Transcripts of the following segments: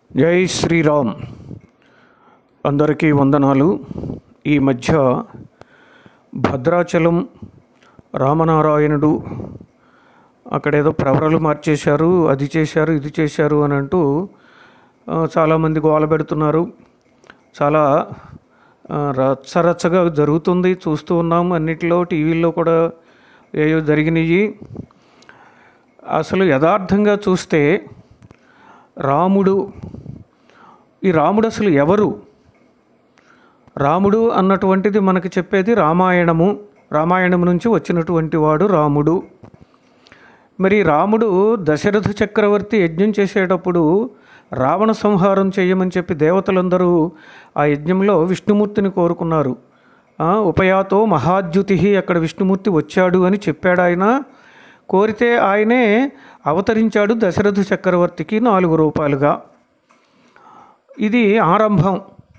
జై శ్రీరామ్ అందరికీ వందనాలు ఈ మధ్య భద్రాచలం రామనారాయణుడు అక్కడేదో ప్రవరలు మార్చేశారు అది చేశారు ఇది చేశారు అని అంటూ ఆ, చాలామంది గోల పెడుతున్నారు చాలా ఆ, రచ్చరచ్చగా జరుగుతుంది చూస్తూ ఉన్నాం అన్నిటిలో టీవీల్లో కూడా ఏయో జరిగినాయి అసలు యథార్థంగా చూస్తే రాముడు ఈ రాముడు అసలు ఎవరు రాముడు అన్నటువంటిది మనకి చెప్పేది రామాయణము రామాయణం నుంచి వచ్చినటువంటి వాడు రాముడు మరి రాముడు దశరథ చక్రవర్తి యజ్ఞం చేసేటప్పుడు రావణ సంహారం చేయమని చెప్పి దేవతలందరూ ఆ యజ్ఞంలో విష్ణుమూర్తిని కోరుకున్నారు ఆ, ఉపయాతో మహాద్యుతి అక్కడ విష్ణుమూర్తి వచ్చాడు అని చెప్పాడు ఆయన కోరితే ఆయనే అవతరించాడు దశరథ చక్రవర్తికి నాలుగు రూపాయలుగా ఇది ఆరంభం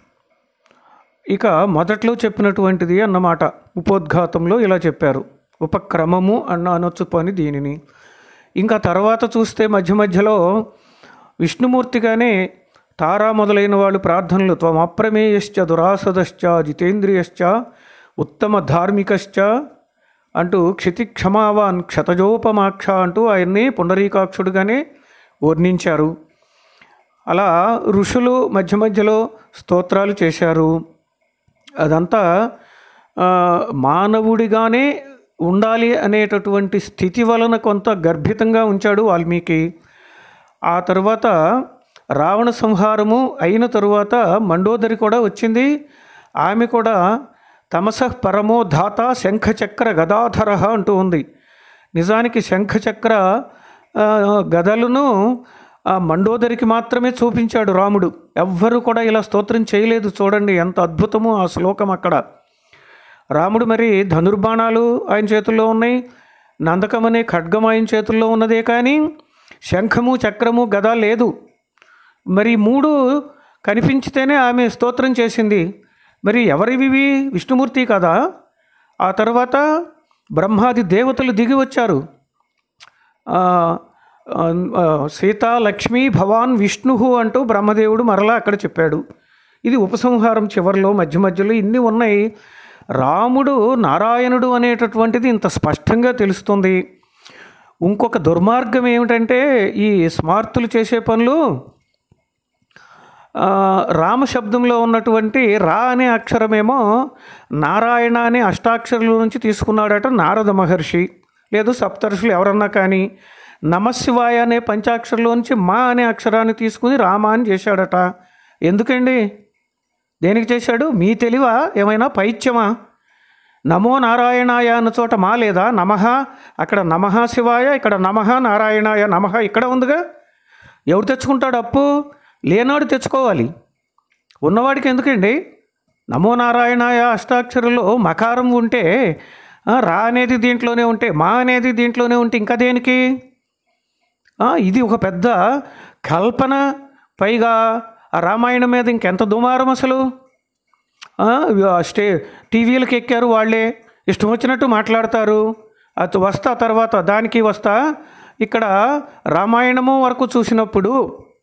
ఇక మొదట్లో చెప్పినటువంటిది అన్నమాట ఉపోద్ఘాతంలో ఇలా చెప్పారు ఉపక్రమము అన్న అనొచ్చు పని దీనిని ఇంకా తర్వాత చూస్తే మధ్య మధ్యలో విష్ణుమూర్తిగానే తారా మొదలైన వాళ్ళు ప్రార్థనలు త్వం అప్రమేయశ్చ దురాసదశ్చ జితేంద్రియశ్చ ఉత్తమ ధార్మికశ్చ అంటూ క్షితి క్షమావాన్ క్షతజోపమాక్ష అంటూ ఆయన్ని పుండరీకాక్షుడుగానే వర్ణించారు అలా ఋషులు మధ్య మధ్యలో స్తోత్రాలు చేశారు అదంతా ఆ, మానవుడిగానే ఉండాలి అనేటటువంటి స్థితి వలన కొంత గర్భితంగా ఉంచాడు వాల్మీకి ఆ తర్వాత రావణ సంహారము అయిన తరువాత మండోదరి కూడా వచ్చింది ఆమె కూడా తమసః పరమో ధాత శంఖచక్ర గదాధర అంటూ ఉంది నిజానికి శంఖచక్ర ఆ, గదలను ఆ మండోదరికి మాత్రమే చూపించాడు రాముడు ఎవ్వరూ కూడా ఇలా స్తోత్రం చేయలేదు చూడండి ఎంత అద్భుతమో ఆ శ్లోకం అక్కడ రాముడు మరి ధనుర్బాణాలు ఆయన చేతుల్లో ఉన్నాయి నందకం అనే ఖడ్గం ఆయన చేతుల్లో ఉన్నదే కానీ శంఖము చక్రము గద లేదు మరి ఈ మూడు కనిపించితేనే ఆమె స్తోత్రం చేసింది మరి ఎవరివి విష్ణుమూర్తి కదా ఆ తర్వాత బ్రహ్మాది దేవతలు దిగి వచ్చారు ఆ, ఆ, ఆ, సీత లక్ష్మీ భవాన్ విష్ణు అంటూ బ్రహ్మదేవుడు మరలా అక్కడ చెప్పాడు ఇది ఉపసంహారం చివరిలో మధ్య మధ్యలో ఇన్ని ఉన్నాయి రాముడు నారాయణుడు అనేటటువంటిది ఇంత స్పష్టంగా తెలుస్తుంది ఇంకొక దుర్మార్గం ఏమిటంటే ఈ స్మార్తులు చేసే పనులు ఆ, రామ శబ్దంలో ఉన్నటువంటి రా అనే అక్షరమేమో నారాయణ అనే అష్టాక్షరుల నుంచి తీసుకున్నాడట నారద మహర్షి లేదు సప్తర్షులు ఎవరన్నా కానీ నమశివాయ అనే పంచాక్షరంలో నుంచి మా అనే అక్షరాన్ని తీసుకుని రామ అని చేశాడట ఎందుకండి దేనికి చేశాడు మీ తెలివా ఏమైనా పైత్యమా నమో నారాయణాయ అన్న చోట మా లేదా నమః అక్కడ నమః శివాయ ఇక్కడ నమః నారాయణాయ నమః ఇక్కడ ఉందిగా ఎవడు తెచ్చుకుంటాడు అప్పు లేనాడు తెచ్చుకోవాలి ఉన్నవాడికి ఎందుకండి నమో నారాయణాయ అష్టాక్షరులో మకారం ఉంటే ఆ, రా అనేది దీంట్లోనే ఉంటే మా అనేది దీంట్లోనే ఉంటే ఇంకా దేనికి ఆ, ఇది ఒక పెద్ద కల్పన పైగా ఆ రామాయణం మీద ఇంకెంత దుమారం అసలు ఆ, ఆ స్టే టీవీలకు ఎక్కారు వాళ్ళే ఇష్టం వచ్చినట్టు మాట్లాడతారు అది వస్తా తర్వాత దానికి వస్తా ఇక్కడ రామాయణము వరకు చూసినప్పుడు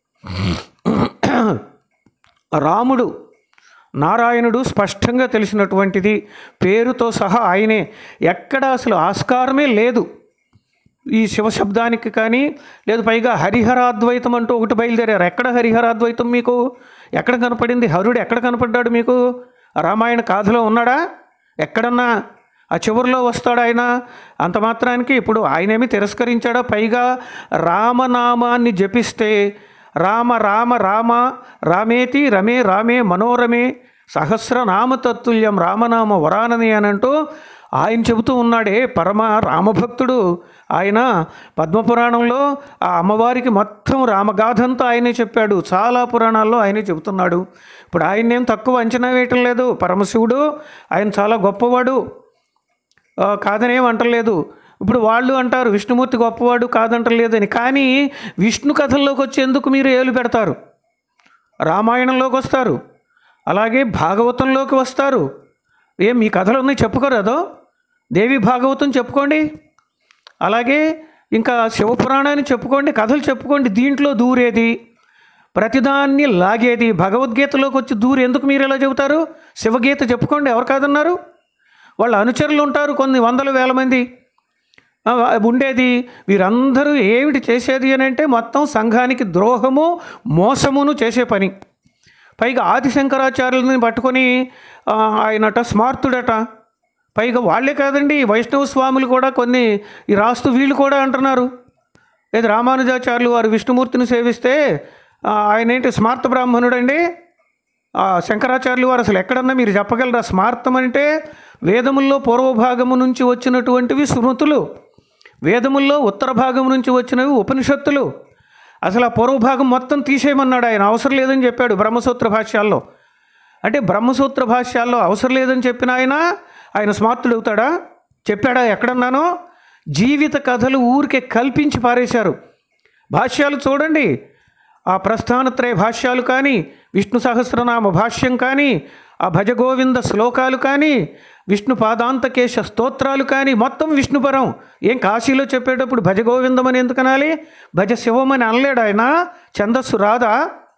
రాముడు నారాయణుడు స్పష్టంగా తెలిసినటువంటిది పేరుతో సహా ఆయనే ఎక్కడ అసలు ఆస్కారమే లేదు ఈ శివశబ్దానికి కానీ లేదు పైగా హరిహరాద్వైతం అంటూ ఒకటి బయలుదేరారు ఎక్కడ హరిహరాద్వైతం మీకు ఎక్కడ కనపడింది హరుడు ఎక్కడ కనపడ్డాడు మీకు రామాయణ గాథలో ఉన్నాడా ఎక్కడన్నా ఆ చివరిలో వస్తాడు ఆయన అంత మాత్రానికి ఇప్పుడు ఆయనేమి తిరస్కరించాడా పైగా రామనామాన్ని జపిస్తే రామ రామ రామ రామేతి రమే రామే మనోరమే సహస్రనామ తత్తుల్యం రామనామ వరానని అని అంటూ ఆయన చెబుతూ ఉన్నాడే పరమ రామభక్తుడు ఆయన పద్మపురాణంలో ఆ అమ్మవారికి మొత్తం రామగాథంతా ఆయనే చెప్పాడు చాలా పురాణాల్లో ఆయనే చెబుతున్నాడు ఇప్పుడు ఆయన్నేం తక్కువ అంచనా వేయటం లేదు పరమశివుడు ఆయన చాలా గొప్పవాడు ఆ, కాదనేం అంటలేదు ఇప్పుడు వాళ్ళు అంటారు విష్ణుమూర్తి గొప్పవాడు కాదంటలేదని కానీ విష్ణు కథల్లోకి వచ్చేందుకు మీరు ఏలు పెడతారు రామాయణంలోకి వస్తారు అలాగే భాగవతంలోకి వస్తారు ఏం మీ కథలు ఉన్నాయి చెప్పుకోరాదో దేవి భాగవతం చెప్పుకోండి అలాగే ఇంకా శివపురాణాన్ని చెప్పుకోండి కథలు చెప్పుకోండి దీంట్లో దూరేది ప్రతిదాన్ని లాగేది భగవద్గీతలోకి వచ్చి దూరి ఎందుకు మీరు ఎలా చెబుతారు శివగీత చెప్పుకోండి ఎవరు కాదన్నారు వాళ్ళ అనుచరులు ఉంటారు కొన్ని వందల వేల మంది ఆ, ఉండేది వీరందరూ ఏమిటి చేసేది అని అంటే మొత్తం సంఘానికి ద్రోహము మోసమును చేసే పని పైగా ఆదిశంకరాచార్యులని పట్టుకొని ఆ, ఆయనట స్మార్తుడట పైగా వాళ్ళే కాదండి వైష్ణవ స్వాములు కూడా కొన్ని ఈ రాస్తూ వీళ్ళు కూడా అంటున్నారు లేదు రామానుజాచార్యులు వారు విష్ణుమూర్తిని సేవిస్తే ఆ, ఆయన ఏంటి స్మార్త బ్రాహ్మణుడండి ఆ, శంకరాచార్యులు వారు అసలు ఎక్కడన్నా మీరు చెప్పగలరా స్మార్థం అంటే వేదముల్లో పూర్వభాగము నుంచి వచ్చినటువంటివి స్మృతులు వేదముల్లో ఉత్తర భాగం నుంచి వచ్చినవి ఉపనిషత్తులు అసలు ఆ పూర్వభాగం మొత్తం తీసేయమన్నాడు ఆయన అవసరం లేదని చెప్పాడు బ్రహ్మసూత్ర భాష్యాల్లో అంటే బ్రహ్మసూత్ర భాష్యాల్లో అవసరం లేదని చెప్పిన ఆయన ఆయన స్మార్తుడు అవుతాడా చెప్పాడా ఎక్కడన్నానో జీవిత కథలు ఊరికే కల్పించి పారేశారు భాష్యాలు చూడండి ఆ ప్రస్థానత్రయ భాష్యాలు కానీ విష్ణు సహస్రనామ భాష్యం కానీ ఆ భజగోవింద శ్లోకాలు కానీ విష్ణు పాదాంతకేశ స్తోత్రాలు కానీ మొత్తం విష్ణుపరం ఏం కాశీలో చెప్పేటప్పుడు భజగోవిందం అని ఎందుకు అనాలి భజ శివం అని అనలేడు ఆయన ఛందస్సు రాదా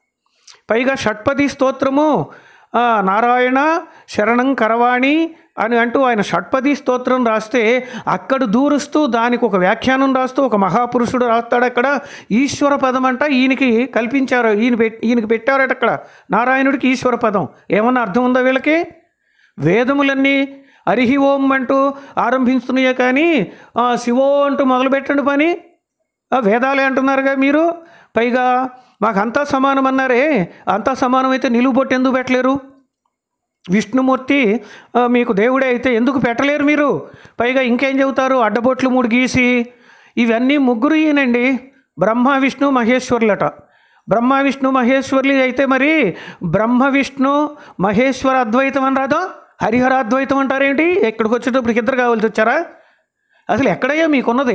పైగా షట్పది స్తోత్రము ఆ, నారాయణ శరణం కరవాణి అని అంటూ ఆయన షట్పది స్తోత్రం రాస్తే అక్కడ దూరుస్తూ దానికి ఒక వ్యాఖ్యానం రాస్తూ ఒక మహాపురుషుడు రాస్తాడు అక్కడ ఈశ్వర పదం అంట ఈయనకి కల్పించారు ఈయన పెట్ ఈయనకి పెట్టారట అక్కడ నారాయణుడికి ఈశ్వర పదం ఏమన్నా అర్థం ఉందా వీళ్ళకి వేదములన్నీ అరిహి ఓం అంటూ ఆరంభిస్తున్నాయే కానీ ఆ, శివో అంటూ మొదలుపెట్టండి పని ఆ, వేదాలే అంటున్నారుగా మీరు పైగా మాకు అంతా సమానం అన్నారే అంతా సమానం అయితే నిలువు బొట్టు ఎందుకు పెట్టలేరు విష్ణుమూర్తి ఆ, మీకు దేవుడే అయితే ఎందుకు పెట్టలేరు మీరు పైగా ఇంకేం చెబుతారు అడ్డబొట్లు మూడు గీసి ఇవన్నీ ముగ్గురు ఈయనండి బ్రహ్మ విష్ణు మహేశ్వరులట బ్రహ్మ విష్ణు మహేశ్వరులు అయితే మరి బ్రహ్మ విష్ణు మహేశ్వర అద్వైతం అని రాదా హరిహర అద్వైతం అంటారేంటి ఎక్కడికి వచ్చేటప్పుడు ఇద్దరు కావాల్సి వచ్చారా అసలు ఎక్కడయ్యా మీకున్నది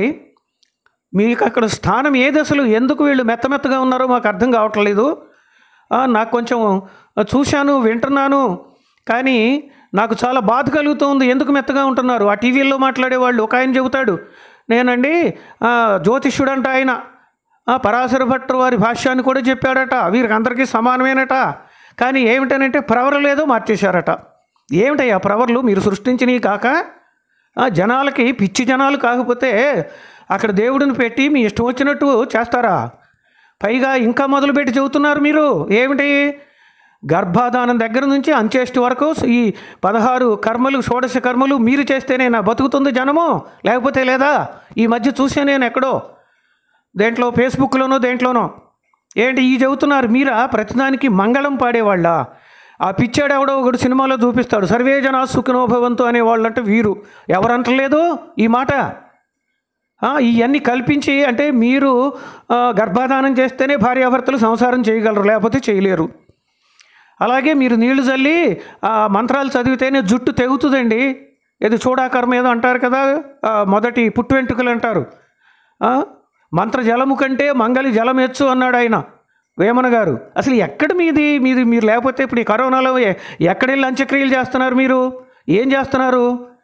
మీకు అక్కడ స్థానం ఏది అసలు ఎందుకు వీళ్ళు మెత్త మెత్తగా ఉన్నారో మాకు అర్థం కావట్లేదు ఆ, నాకు కొంచెం చూశాను వింటున్నాను కానీ నాకు చాలా బాధ కలుగుతుంది ఎందుకు మెత్తగా ఉంటున్నారు ఆ టీవీల్లో మాట్లాడే వాళ్ళు ఒక ఆయన చెబుతాడు నేనండి ఆ, జ్యోతిష్యుడంట ఆయన ఆ, పరాశర భట్టు వారి భాష్యాన్ని కూడా చెప్పాడట వీరికి అందరికీ సమానమేనట కానీ ఏమిటనంటే ప్రవరలు ఏదో మార్చేశారట ఏమిటయ్యా ప్రవర్లు మీరు సృష్టించినవి కాక ఆ, జనాలకి పిచ్చి జనాలు కాకపోతే అక్కడ దేవుడిని పెట్టి మీ ఇష్టం వచ్చినట్టు చేస్తారా పైగా ఇంకా మొదలుపెట్టి చెబుతున్నారు మీరు ఏమిటి గర్భాధానం దగ్గర నుంచి అంచేష్టి వరకు ఈ పదహారు కర్మలు షోడశ కర్మలు మీరు చేస్తేనే నా బతుకుతుంది జనము లేకపోతే లేదా ఈ మధ్య చూసే నేను ఎక్కడో దేంట్లో ఫేస్బుక్లోనో దేంట్లోనో ఏంటి ఈ చెబుతున్నారు మీరా ప్రతిదానికి మంగళం పాడేవాళ్ళ ఆ పిచ్చాడు ఎవడో ఒకడు సినిమాలో చూపిస్తాడు సర్వే జనా సుఖినోభవంతు అనేవాళ్ళంటే వీరు ఎవరంటలేదు ఈ మాట ఆ, ఇవన్నీ కల్పించి అంటే మీరు ఆ, గర్భాధానం చేస్తేనే భార్యాభర్తలు సంసారం చేయగలరు లేకపోతే చేయలేరు అలాగే మీరు నీళ్లు చల్లి ఆ మంత్రాలు చదివితేనే జుట్టు తెగుతుందండి ఇది చూడాకరం ఏదో అంటారు కదా ఆ, మొదటి పుట్టు వెంట్రుకలు అంటారు ఆ, మంత్ర జలము కంటే మంగళి జలం ఎచ్చు అన్నాడు ఆయన వేమన గారు అసలు ఎక్కడ మీది మీది మీరు లేకపోతే ఇప్పుడు ఈ కరోనాలో ఎ- ఎక్కడెళ్ళి అంత్యక్రియలు చేస్తున్నారు మీరు ఏం చేస్తున్నారు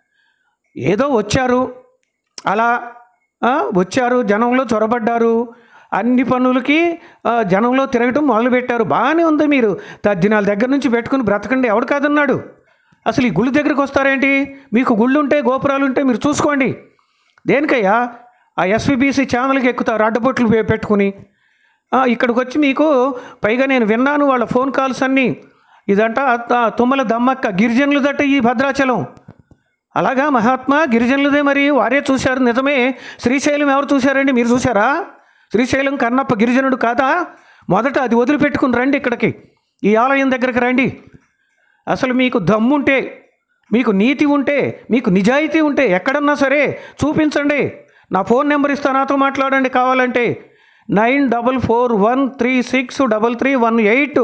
ఏదో వచ్చారు అలా ఆ, వచ్చారు జనంలో చొరబడ్డారు అన్ని పనులకి ఆ, జనంలో తిరగటం మొదలుపెట్టారు బాగానే ఉంది మీరు తద్దినాల దగ్గర నుంచి పెట్టుకుని బ్రతకండి ఎవడు కాదన్నాడు అసలు ఈ గుళ్ళు దగ్గరికి వస్తారేంటి మీకు గుళ్ళు ఉంటే గోపురాలు ఉంటే మీరు చూసుకోండి దేనికయ్యా ఆ ఎస్విబిసి ఛానల్కి ఎక్కుతారు అడ్డబొట్లు పె- పెట్టుకుని ఆ, ఇక్కడికి వచ్చి మీకు పైగా నేను విన్నాను వాళ్ళ ఫోన్ కాల్స్ అన్నీ ఇదంట ఆ తుమ్మల దమ్మక్క గిరిజనులదట ఈ భద్రాచలం అలాగా మహాత్మా గిరిజనులదే మరి వారే చూశారు నిజమే శ్రీశైలం ఎవరు చూశారండి మీరు చూశారా శ్రీశైలం కన్నప్ప గిరిజనుడు కాదా మొదట అది వదిలిపెట్టుకుని రండి ఇక్కడికి ఈ ఆలయం దగ్గరికి రండి అసలు మీకు దమ్ముంటే మీకు నీతి ఉంటే మీకు నిజాయితీ ఉంటే ఎక్కడన్నా సరే చూపించండి నా ఫోన్ నెంబర్ ఇస్తా నాతో మాట్లాడండి కావాలంటే nine double four one three six double three one eight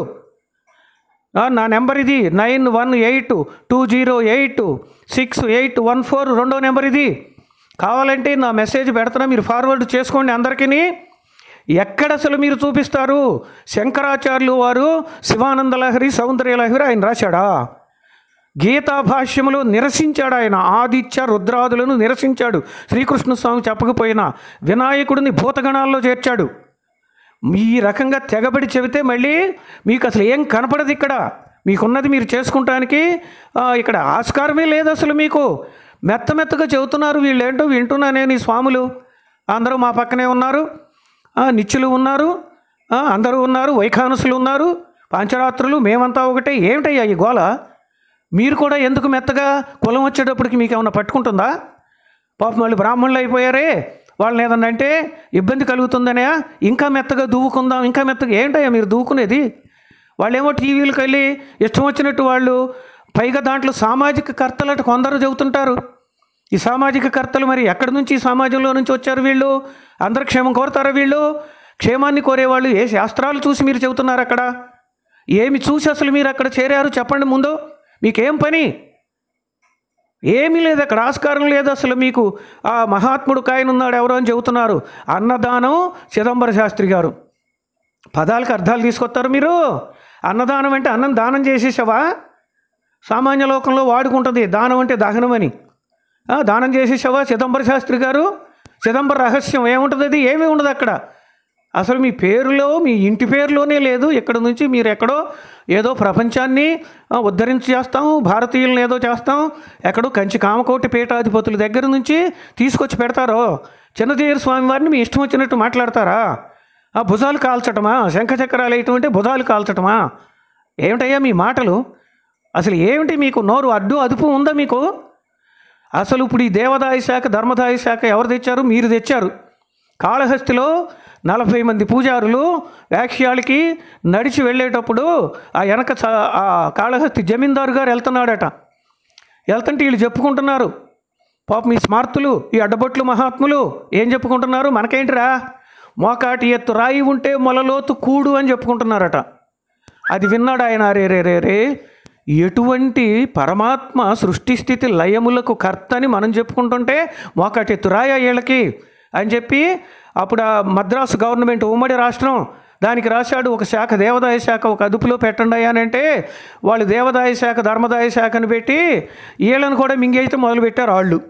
ఆ, నా నెంబర్ ఇది nine one eight two zero eight six eight one four రెండో నెంబర్ ఇది కావాలంటే నా మెసేజ్ పెడుతున్నా మీరు ఫార్వర్డ్ చేసుకోండి అందరికీ ఎక్కడ అసలు మీరు చూపిస్తారు శంకరాచార్యులు వారు శివానంద లహరి సౌందర్య లహరి ఆయన రాశాడా గీతా భాష్యములో నిరసించాడు ఆయన ఆదిత్య రుద్రాదులను నిరసించాడు శ్రీకృష్ణ స్వామి చెప్పకపోయినా వినాయకుడిని భూతగణాల్లో చేర్చాడు ఈ రకంగా తెగబడి చెబితే మళ్ళీ మీకు అసలు ఏం కనపడదు ఇక్కడ మీకున్నది మీరు చేసుకుంటానికి ఆ, ఇక్కడ ఆస్కారమే లేదు అసలు మీకు మెత్త మెత్తగా చెబుతున్నారు వీళ్ళేంటో వింటున్నా నేను ఈ స్వాములు అందరూ మా పక్కనే ఉన్నారు ఆ, నిత్యులు ఉన్నారు ఆ, అందరూ ఉన్నారు వైఖానసులు ఉన్నారు పాంచరాత్రులు మేమంతా ఒకటే ఏమిటయ్యా ఈ గోల మీరు కూడా ఎందుకు మెత్తగా కులం వచ్చేటప్పటికి మీకు ఏమైనా పట్టుకుంటుందా పాపం వాళ్ళు బ్రాహ్మణులు అయిపోయారే వాళ్ళని ఏదన్నా అంటే ఇబ్బంది కలుగుతుందనే ఇంకా మెత్తగా దువ్వుకుందాం ఇంకా మెత్తగా ఏంటయ్యా మీరు దువ్వుకునేది వాళ్ళేమో టీవీలకు వెళ్ళి ఇష్టం వచ్చినట్టు వాళ్ళు పైగా దాంట్లో సామాజిక కర్తలట కొందరు చెబుతుంటారు ఈ సామాజిక కర్తలు మరి ఎక్కడి నుంచి ఈ సమాజంలో నుంచి వచ్చారు వీళ్ళు అందరు క్షేమం కోరుతారా వీళ్ళు క్షేమాన్ని కోరేవాళ్ళు ఏ శాస్త్రాలు చూసి మీరు చెబుతున్నారు అక్కడ ఏమి చూసి అసలు మీరు అక్కడ చేరారు చెప్పండి ముందు మీకేం పని ఏమీ లేదు అక్కడ ఆస్కారం లేదు అసలు మీకు ఆ మహాత్ముడు కాయనున్నాడు ఎవరో అని చెబుతున్నారు అన్నదానం చిదంబర శాస్త్రి గారు పదాలకు అర్థాలు తీసుకొస్తారు మీరు అన్నదానం అంటే అన్నం దానం చేసేసావా సామాన్య లోకంలో వాడుకుంటుంది దానం అంటే దహనం అని ఆ, దానం చేసేసావా చిదంబర శాస్త్రి గారు చిదంబర రహస్యం ఏముంటుంది అది ఏమీ ఉండదు అక్కడ అసలు మీ పేరులో మీ ఇంటి పేరులోనే లేదు ఇక్కడ నుంచి మీరు ఎక్కడో ఏదో ప్రపంచాన్ని ఆ, ఉద్ధరించి చేస్తాం భారతీయులను ఏదో చేస్తాం ఎక్కడో కంచి కామకోటి పీఠాధిపతుల దగ్గర నుంచి తీసుకొచ్చి పెడతారో చిన్నదేరు స్వామి వారిని మీ ఇష్టం వచ్చినట్టు మాట్లాడతారా ఆ భుజాలు కాల్చటమా శంఖచక్రాలు వేయటం అంటే భుజాలు కాల్చటమా ఏమిటయ్యా మీ మాటలు అసలు ఏమిటి మీకు నోరు అడ్డు అదుపు ఉందా మీకు అసలు ఇప్పుడు ఈ దేవదాయ శాఖ ధర్మదాయ శాఖ ఎవరు తెచ్చారు మీరు తెచ్చారు కాళహస్తిలో నలభై మంది పూజారులు వ్యాఖ్యాలకి నడిచి వెళ్ళేటప్పుడు ఆ వెనక చ- ఆ కాళహస్తి జమీందారు గారు వెళ్తున్నాడట వెళ్తుంటే వీళ్ళు చెప్పుకుంటున్నారు పాపం ఈ స్మార్తులు ఈ అడ్డబొట్లు మహాత్ములు ఏం చెప్పుకుంటున్నారు మనకేంటిరా మోకాటి ఎత్తు రాయి ఉంటే మొలలోతు కూడు అని చెప్పుకుంటున్నారట అది విన్నాడు ఆయన రే రే రే రే ఎటువంటి పరమాత్మ సృష్టి స్థితి లయములకు కర్త అని మనం చెప్పుకుంటుంటే మోకాటి ఎత్తు రాయ వీళ్ళకి అని చెప్పి అప్పుడు ఆ మద్రాసు గవర్నమెంట్ ఉమ్మడి రాష్ట్రం దానికి రాశాడు ఒక శాఖ దేవదాయ శాఖ ఒక అదుపులో పెట్టండి అని అంటే వాళ్ళు దేవదాయ శాఖ ధర్మదాయ శాఖను పెట్టి వీళ్ళని కూడా మింగేయితే మొదలుపెట్టారు వాళ్ళు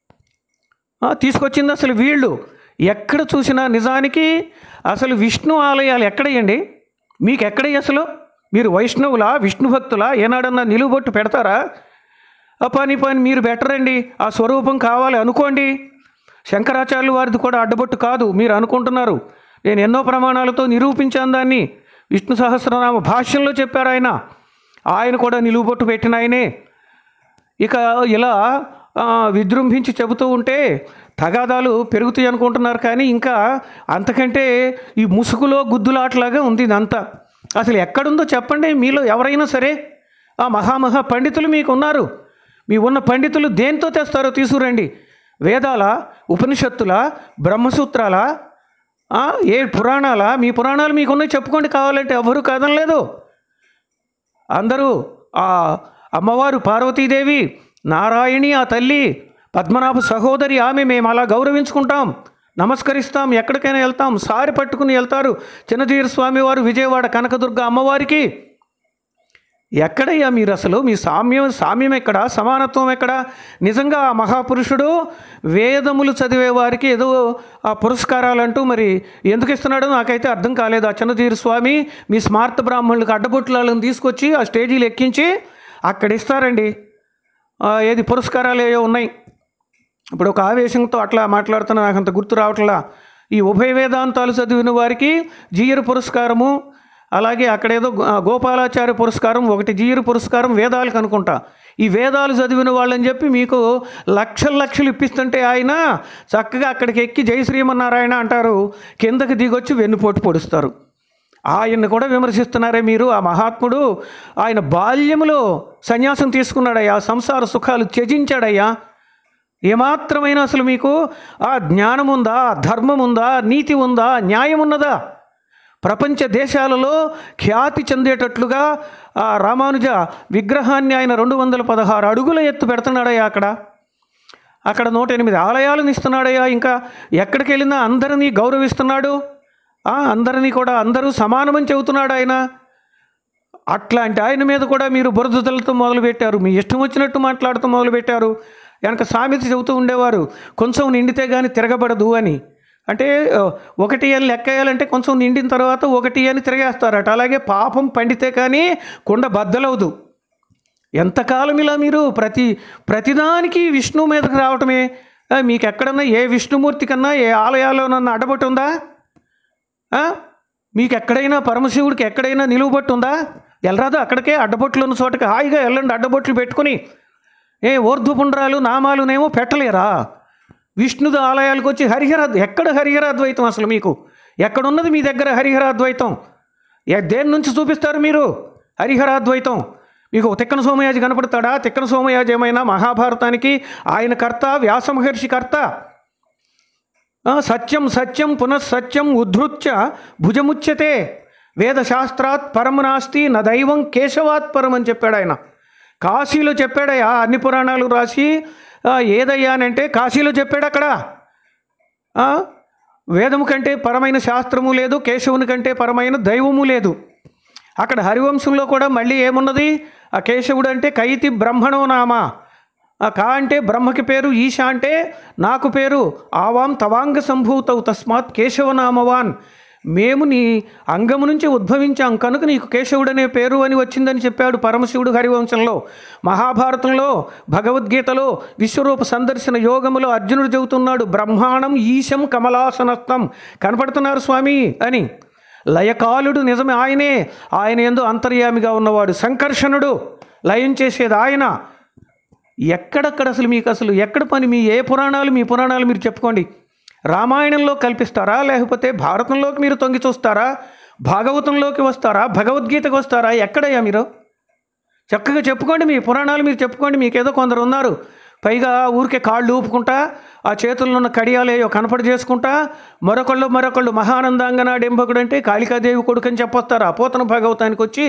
ఆ, తీసుకొచ్చింది అసలు వీళ్ళు ఎక్కడ చూసినా నిజానికి అసలు విష్ణు ఆలయాలు ఎక్కడయ్యండి మీకు ఎక్కడయ్యి అసలు మీరు వైష్ణవులా విష్ణు భక్తులా ఏనాడన్నా నిలువుబొట్టు పెడతారా ఆ పని పని మీరు బెటరండి ఆ స్వరూపం కావాలి అనుకోండి శంకరాచార్యులు వారిది కూడా అడ్డబొట్టు కాదు మీరు అనుకుంటున్నారు నేను ఎన్నో ప్రమాణాలతో నిరూపించాను దాన్ని విష్ణు సహస్రనామ భాష్యంలో చెప్పారు ఆయన ఆయన కూడా నిలువుబొట్టు పెట్టిన ఆయనే ఇక ఇలా ఆ, విజృంభించి చెబుతూ ఉంటే తగాదాలు పెరుగుతాయి అనుకుంటున్నారు కానీ ఇంకా అంతకంటే ఈ ముసుగులో గుద్దులాటలాగా ఉంది ఇదంతా అసలు ఎక్కడుందో చెప్పండి మీలో ఎవరైనా సరే ఆ మహామహా పండితులు మీకు ఉన్నారు మీ ఉన్న పండితులు దేంతో తెస్తారో తీసుకురండి వేదాల ఉపనిషత్తుల బ్రహ్మసూత్రాల ఆ, ఏ పురాణాల మీ పురాణాలు మీకున్నాయి చెప్పుకోండి కావాలంటే ఎవరు కాదనలేదు అందరూ ఆ అమ్మవారు పార్వతీదేవి నారాయణి ఆ తల్లి పద్మనాభ సహోదరి ఆమె మేము అలా గౌరవించుకుంటాం నమస్కరిస్తాం ఎక్కడికైనా వెళ్తాం సారి పట్టుకుని వెళ్తారు చిన్నజీర స్వామి వారు విజయవాడ కనకదుర్గ అమ్మవారికి ఎక్కడయ్యా మీరు అసలు మీ సామ్యం సామ్యం ఎక్కడ సమానత్వం ఎక్కడ నిజంగా ఆ మహాపురుషుడు వేదములు చదివే వారికి ఏదో ఆ పురస్కారాలు అంటూ మరి ఎందుకు ఇస్తున్నాడో నాకైతే అర్థం కాలేదు ఆ చిన్నతీరు స్వామి మీ స్మార్త బ్రాహ్మణులకు అడ్డబొట్లను తీసుకొచ్చి ఆ స్టేజీలు ఎక్కించి అక్కడ ఇస్తారండి ఆ, ఏది పురస్కారాలు ఏవో ఉన్నాయి ఇప్పుడు ఒక ఆవేశంతో అట్లా మాట్లాడుతున్నా నాకు అంత గుర్తు రావట్లా ఈ ఉభయ వేదాంతాలు చదివిన వారికి జీయర్ పురస్కారము అలాగే అక్కడేదో గో- ఆ, గోపాలాచార్య పురస్కారం ఒకటి జీయర్ పురస్కారం వేదాలకు అనుకుంటా ఈ వేదాలు చదివిన వాళ్ళని చెప్పి మీకు లక్షలు లక్షలు ఇప్పిస్తుంటే ఆయన చక్కగా అక్కడికి ఎక్కి జై శ్రీమన్నారాయణ అంటారు కిందకి దిగొచ్చి వెన్నుపోటు పొడుస్తారు ఆయన్ని కూడా విమర్శిస్తున్నారే మీరు ఆ మహాత్ముడు ఆయన బాల్యములో సన్యాసం తీసుకున్నాడయ్యా సంసార సుఖాలు త్యజించాడయ్యా ఏమాత్రమైన అసలు మీకు ఆ జ్ఞానం ఉందా ధర్మం ఉందా నీతి ఉందా న్యాయం ఉన్నదా ప్రపంచ దేశాలలో ఖ్యాతి చెందేటట్లుగా ఆ రామానుజ విగ్రహాన్ని ఆయన రెండు వందల పదహారు అడుగుల ఎత్తు పెడుతున్నాడయ్యా అక్కడ అక్కడ నూట ఎనిమిది ఆలయాలను ఇస్తున్నాడయ్యా ఇంకా ఎక్కడికి వెళ్ళినా అందరినీ గౌరవిస్తున్నాడు ఆ, అందరినీ కూడా అందరూ సమానమని చెబుతున్నాడు ఆయన అట్లాంటి ఆయన మీద కూడా మీరు బురదలతో మొదలుపెట్టారు మీ ఇష్టం వచ్చినట్టు మాట్లాడుతూ మొదలుపెట్టారు వెనక సామెత చెబుతూ ఉండేవారు కొంచెం నిండితే కానీ తిరగబడదు అని అంటే ఆ, ఒకటి అని లెక్క వేయాలంటే కొంచెం నిండిన తర్వాత ఒకటి అని తిరిగేస్తారట అలాగే పాపం పండితే కానీ కుండ బద్దలవదు ఎంతకాలం ఇలా మీరు ప్రతి ప్రతిదానికి విష్ణు మీదకి రావటమే ఆ, మీకు ఎక్కడన్నా ఏ విష్ణుమూర్తి కన్నా ఏ ఆలయాల్లోనన్నా అడ్డబట్టి ఉందా ఆ? మీకు ఎక్కడైనా పరమశివుడికి ఎక్కడైనా నిలువబట్టు ఉందా వెళ్ళరాదు అక్కడికే అడ్డబొట్లు ఉన్న చోటకి హాయిగా వెళ్ళండి అడ్డబొట్లు పెట్టుకుని ఏ ఊర్ధ్వపుండ్రాలు నామాలునేమో పెట్టలేరా విష్ణుడు ఆలయాలకు వచ్చి హరిహర ఎక్కడ హరిహర అద్వైతం అసలు మీకు ఎక్కడున్నది మీ దగ్గర హరిహర అద్వైతం ఏ దేని నుంచి చూపిస్తారు మీరు హరిహర అద్వైతం మీకు తిక్కన సోమయాజి కనపడతాడా తిక్కన సోమయాజి ఏమైనా మహాభారతానికి ఆయన కర్త వ్యాస మహర్షి కర్త ఆ, సత్యం సత్యం పునఃసత్యం ఉద్ధృత్య భుజముచ్యతే వేదశాస్త్రాత్ పరము నాస్తి నా దైవం కేశవాత్ పరం అని చెప్పాడు ఆయన కాశీలో చెప్పాడయ్యా అన్ని పురాణాలు రాసి ఆ, ఏదయ్యా అని అంటే కాశీలో చెప్పాడు అక్కడ ఆ, వేదము కంటే పరమైన శాస్త్రము లేదు కేశవుని కంటే పరమైన దైవము లేదు అక్కడ హరివంశంలో కూడా మళ్ళీ ఏమున్నది ఆ కేశవుడు అంటే కైతి బ్రహ్మణో నామ ఆ కా అంటే బ్రహ్మకి పేరు ఈశ అంటే నాకు పేరు ఆవాం తవాంగ సంభూతవు తస్మాత్ కేశవనామవాన్ మేము నీ అంగము నుంచి ఉద్భవించాం కనుక నీకు కేశవుడనే పేరు అని వచ్చిందని చెప్పాడు పరమశివుడు హరివంశంలో మహాభారతంలో భగవద్గీతలో విశ్వరూప సందర్శన యోగములో అర్జునుడు చెబుతున్నాడు బ్రహ్మాండం ఈశం కమలాసనస్థం కనపడుతున్నారు స్వామి అని లయకాలుడు నిజమే ఆయనే ఆయన ఎందు అంతర్యామిగా ఉన్నవాడు సంకర్షణుడు లయం చేసేది ఆయన ఎక్కడక్కడ అసలు మీకు అసలు ఎక్కడ పని మీ ఏ పురాణాలు మీ పురాణాలు మీరు చెప్పుకోండి రామాయణంలో కల్పిస్తారా లేకపోతే భారతంలోకి మీరు తొంగి చూస్తారా భాగవతంలోకి వస్తారా భగవద్గీతకు వస్తారా ఎక్కడయ్యా మీరు చక్కగా చెప్పుకోండి మీ పురాణాలు మీరు చెప్పుకోండి మీకేదో కొందరు ఉన్నారు పైగా ఊరికే కాళ్ళు ఊపుకుంటా ఆ చేతుల్లో ఉన్న కడియాలేయో కనపడి చేసుకుంటా మరొకళ్ళు మరొకళ్ళు మహానందాంగన డెంబకుడు అంటే కాళికాదేవి కొడుకు అని చెప్పొస్తారు ఆ పోతన భాగవతానికి వచ్చి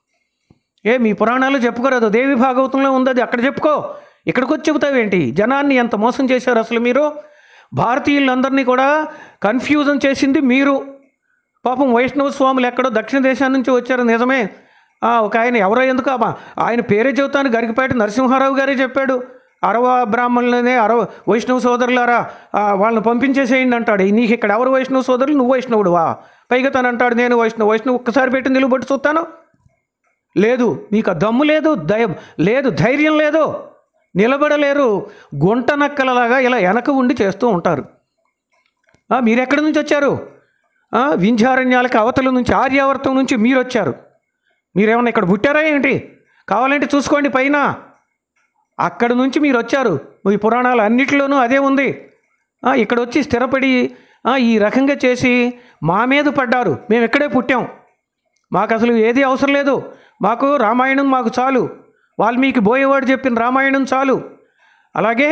ఏ మీ పురాణాలు చెప్పుకోరాదు దేవి భాగవతంలో ఉంది అది అక్కడ చెప్పుకో ఇక్కడికి వచ్చి చెబుతావేంటి జనాన్ని ఎంత మోసం చేశారు అసలు మీరు భారతీయులందరినీ కూడా కన్ఫ్యూజన్ చేసింది మీరు పాపం వైష్ణవ స్వాములు ఎక్కడో దక్షిణ దేశం నుంచి వచ్చారు నిజమే ఆ, ఒక ఆయన ఎవరో ఎందుకు అబ్బా, ఆయన పేరే చెబుతాను గరికపేట నరసింహారావు గారే చెప్పాడు అరవ బ్రాహ్మణులనే అరవ వైష్ణవ సోదరులారా ఆ, వాళ్ళని పంపించేసేయండి అంటాడు నీకు ఇక్కడ ఎవరు వైష్ణవ సోదరులు నువ్వు వైష్ణవుడువా పైగా తను అంటాడు నేను వైష్ణవ వైష్ణవ్ ఒక్కసారి పెట్టి నిలుబట్టి చూస్తాను లేదు మీకు ఆ దమ్ము లేదు దయం లేదు ధైర్యం లేదు నిలబడలేరు గుంట నక్కలలాగా ఇలా వెనక ఉండి చేస్తూ ఉంటారు ఆ, మీరు ఎక్కడి నుంచి వచ్చారు ఆ, వింధ్యారణ్యాలకు అవతల నుంచి ఆర్యావర్తం నుంచి మీరు వచ్చారు మీరేమన్నా ఇక్కడ పుట్టారా ఏంటి కావాలంటే చూసుకోండి పైన అక్కడ నుంచి మీరు వచ్చారు ఈ పురాణాలు అన్నిటిలోనూ అదే ఉంది ఆ, ఇక్కడ వచ్చి స్థిరపడి ఆ, ఈ రకంగా చేసి మా మీద పడ్డారు మేము ఇక్కడే పుట్టాం మాకు అసలు ఏది అవసరం లేదు మాకు రామాయణం మాకు చాలు వాల్మీకి బోయేవాడు చెప్పిన రామాయణం చాలు అలాగే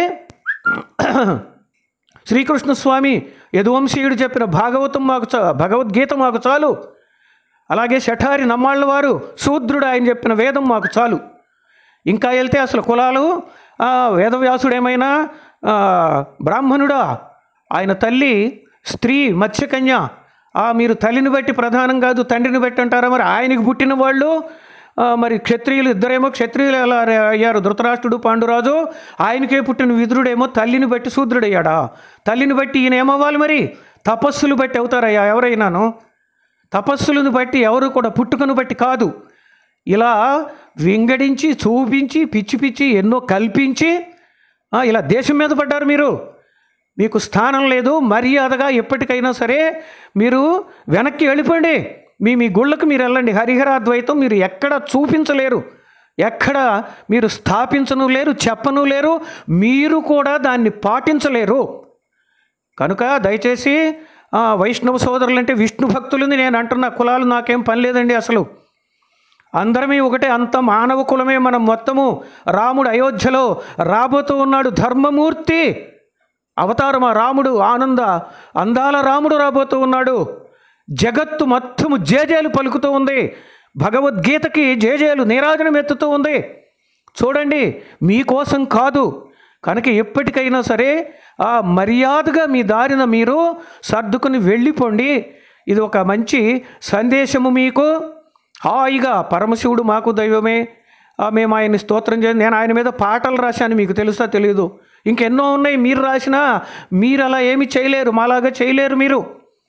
శ్రీకృష్ణ స్వామి యదువంశీయుడు చెప్పిన భాగవతం మాకు చా భగవద్గీత మాకు చాలు అలాగే శఠారి నమ్మాళ్ళ వారు శూద్రుడు ఆయన చెప్పిన వేదం మాకు చాలు ఇంకా వెళ్తే అసలు కులాలు ఆ, వేదవ్యాసుడు ఏమైనా ఆ, బ్రాహ్మణుడా ఆయన తల్లి స్త్రీ మత్స్యకన్య ఆ, మీరు తల్లిని బట్టి ప్రధానం కాదు తండ్రిని బట్టి అంటారా మరి ఆయనకి పుట్టిన వాళ్ళు ఆ, మరి క్షత్రియులు ఇద్దరేమో క్షత్రియులు ఎలా అయ్యారు ధృతరాష్ట్రుడు పాండురాజు ఆయనకే పుట్టిన విదురుడేమో తల్లిని బట్టి శూద్రుడయ్యాడా తల్లిని బట్టి ఈయన ఏమవ్వాలి మరి తపస్సులు బట్టి అవుతారయ్యా ఎవరైనాను తపస్సులను బట్టి ఎవరు కూడా పుట్టుకను బట్టి కాదు ఇలా వింగడించి చూపించి పిచ్చి పిచ్చి ఎన్నో కల్పించి ఆ, ఇలా దేశం మీద పడ్డారు మీరు మీకు స్థానం లేదు మర్యాదగా ఎప్పటికైనా సరే మీరు వెనక్కి వెళ్ళిపోండి మీ మీ గుళ్ళకు మీరు వెళ్ళండి హరిహరాద్వైతం మీరు ఎక్కడ చూపించలేరు ఎక్కడ మీరు స్థాపించను లేరు చెప్పను లేరు మీరు కూడా దాన్ని పాటించలేరు కనుక దయచేసి ఆ, వైష్ణవ సోదరులు అంటే విష్ణు భక్తులని నేను అంటున్న కులాలు నాకేం పని లేదండి అసలు అందరమే ఒకటే అంత మానవ కులమే మనం మొత్తము రాముడు అయోధ్యలో రాబోతూ ఉన్నాడు ధర్మమూర్తి అవతారమా రాముడు ఆనంద అందాల రాముడు రాబోతూ ఉన్నాడు జగత్తు మొత్తము జేజేలు పలుకుతూ ఉంది భగవద్గీతకి జేజేలు నీరాజనం ఎత్తుతూ ఉంది చూడండి మీకోసం కాదు కనుక ఎప్పటికైనా సరే ఆ మర్యాదగా మీ దారిన మీరు సర్దుకుని వెళ్ళిపోండి ఇది ఒక మంచి సందేశము మీకు హాయిగా పరమశివుడు మాకు దైవమే ఆ, మేము ఆయన్ని స్తోత్రం చేయండి నేను ఆయన మీద పాటలు రాశాను మీకు తెలుసా తెలియదు ఇంకెన్నో ఉన్నాయి మీరు రాసినా మీరు అలా ఏమి చేయలేరు మాలాగా చేయలేరు మీరు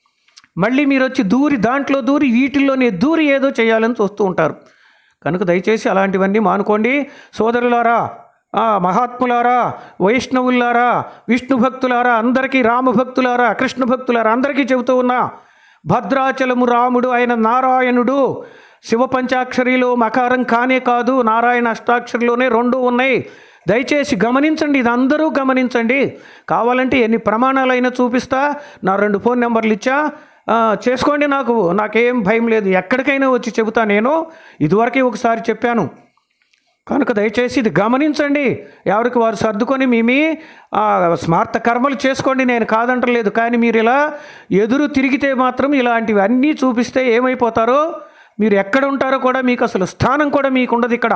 మళ్ళీ మీరు వచ్చి దూరి దాంట్లో దూరి వీటిల్లోనే దూరి ఏదో చేయాలని చూస్తూ ఉంటారు కనుక దయచేసి అలాంటివన్నీ మానుకోండి సోదరులారా ఆ, మహాత్ములారా వైష్ణవులారా విష్ణు భక్తులారా అందరికీ రామభక్తులారా కృష్ణ భక్తులారా అందరికీ చెబుతూ ఉన్నా భద్రాచలము రాముడు ఆయన నారాయణుడు శివ పంచాక్షరిలో మకారం కానే కాదు నారాయణ అష్టాక్షరిలోనే రెండు ఉన్నాయి దయచేసి గమనించండి ఇది అందరూ గమనించండి కావాలంటే ఎన్ని ప్రమాణాలైనా చూపిస్తా నా రెండు ఫోన్ నెంబర్లు ఇచ్చా ఆ, చేసుకోండి నాకు నాకేం భయం లేదు ఎక్కడికైనా వచ్చి చెబుతా నేను ఇదివరకే ఒకసారి చెప్పాను కనుక దయచేసి ఇది గమనించండి ఎవరికి వారు సర్దుకొని మీ మీ ఆ, స్మార్త కర్మలు చేసుకోండి నేను కాదంటలేదు కానీ మీరు ఇలా ఎదురు తిరిగితే మాత్రం ఇలాంటివి అన్నీ చూపిస్తే ఏమైపోతారో మీరు ఎక్కడ ఉంటారో కూడా మీకు అసలు స్థానం కూడా మీకు ఉండదు ఇక్కడ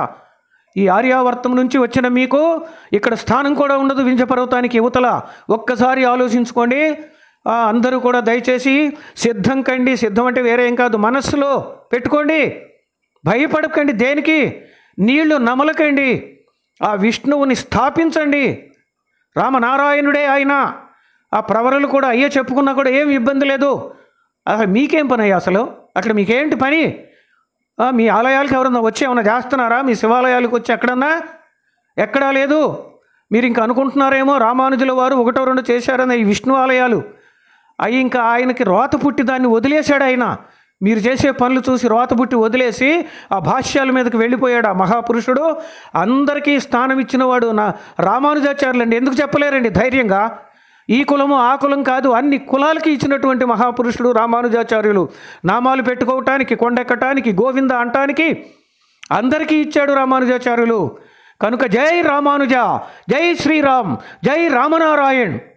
ఈ ఆర్యావర్తం నుంచి వచ్చిన మీకు ఇక్కడ స్థానం కూడా ఉండదు వింజపర్వతానికి యువతల ఒక్కసారి ఆలోచించుకోండి ఆ, అందరూ కూడా దయచేసి సిద్ధం కండి సిద్ధం అంటే వేరే ఏం కాదు మనస్సులో పెట్టుకోండి భయపడకండి దేనికి నీళ్లు నమలకండి ఆ విష్ణువుని స్థాపించండి రామనారాయణుడే ఆయన ఆ ప్రవరలు కూడా అయ్యే చెప్పుకున్నా కూడా ఏం ఇబ్బంది లేదు అసలు మీకేం పని అయ్యా అసలు అక్కడ మీకేంటి పని ఆ, మీ ఆలయాలకు ఎవరన్నా వచ్చి ఏమన్నా చేస్తున్నారా మీ శివాలయాలకు వచ్చి ఎక్కడన్నా ఎక్కడా లేదు మీరు ఇంకా అనుకుంటున్నారేమో రామానుజుల వారు ఒకటో రెండు చేశారన్న ఈ విష్ణు ఆలయాలు అవి ఇంకా ఆయనకి రోత పుట్టి దాన్ని వదిలేశాడు ఆయన మీరు చేసే పనులు చూసి రోత పుట్టి వదిలేసి ఆ భాష్యాల మీదకి వెళ్ళిపోయాడు ఆ మహాపురుషుడు అందరికీ స్థానం ఇచ్చినవాడు నా రామానుజాచార్యులు అండి ఎందుకు చెప్పలేరండి ధైర్యంగా ఈ కులము ఆ కులం కాదు అన్ని కులాలకి ఇచ్చినటువంటి మహాపురుషుడు రామానుజాచార్యులు నామాలు పెట్టుకోవటానికి కొండెక్కటానికి గోవింద అంటానికి అందరికీ ఇచ్చాడు రామానుజాచార్యులు కనుక జై రామానుజ జై శ్రీరామ్ జై రామనారాయణ్